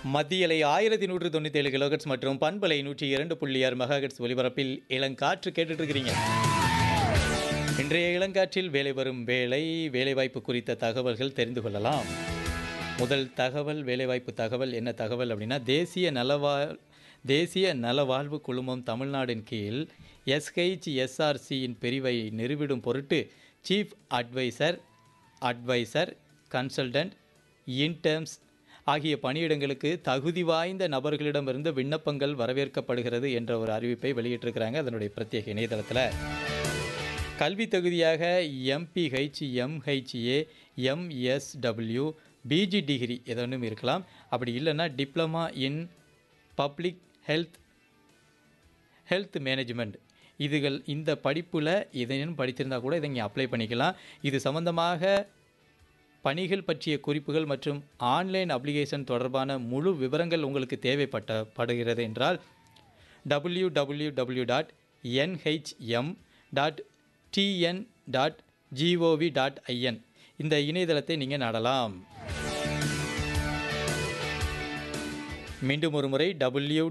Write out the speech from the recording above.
மத்தியலை ஆயிரத்தி நூற்று தொண்ணூற்றி ஏழு கிலோகட்ஸ் மற்றும் பண்பலை நூற்றி இரண்டு புள்ளி ஆறு மெகாஹெட்ஸ் ஒலிபரப்பில் இளங்காற்று கேட்டுட்டு இருக்கிறீங்க இன்றைய இளங்காற்றில் வேலை வரும் வேலை வேலைவாய்ப்பு குறித்த தகவல்கள் தெரிந்து கொள்ளலாம் முதல் தகவல் வேலைவாய்ப்பு தகவல் என்ன தகவல் அப்படின்னா தேசிய நலவா தேசிய நலவாழ்வு குழுமம் தமிழ்நாடின் கீழ் எஸ்ஹெச்எஸ்ஆர்சியின் பிரிவை நிறுவிடும் பொருட்டு chief adviser adviser consultant interns ஆகிய பணியிடங்களுக்கு தகுதி வாய்ந்த நபர்களிடமிருந்து விண்ணப்பங்கள் வரவேற்கப்படுகிறது என்ற ஒரு அறிவிப்பை வெளியிட்டிருக்கிறாங்க அதனுடைய பிரத்யேக இணையதளத்தில் கல்வி தகுதியாக MPH MHA MSW PG degree எதனும் இருக்கலாம் அப்படி இல்லைன்னா diploma in public health health management இதுகள் இந்த படிப்பில் இதையும் படித்திருந்தால் கூட இதை இங்கே அப்ளை பண்ணிக்கலாம் இது சம்பந்தமாக பணிகள் பற்றிய குறிப்புகள் மற்றும் ஆன்லைன் அப்ளிகேஷன் தொடர்பான முழு விவரங்கள் உங்களுக்கு தேவைப்பட்ட படுகிறது என்றால் W W W dot NHM dot TN dot GOV dot IN இந்த இணையதளத்தை நீங்கள் நாடலாம் மீண்டும் ஒரு முறை டபிள்யூ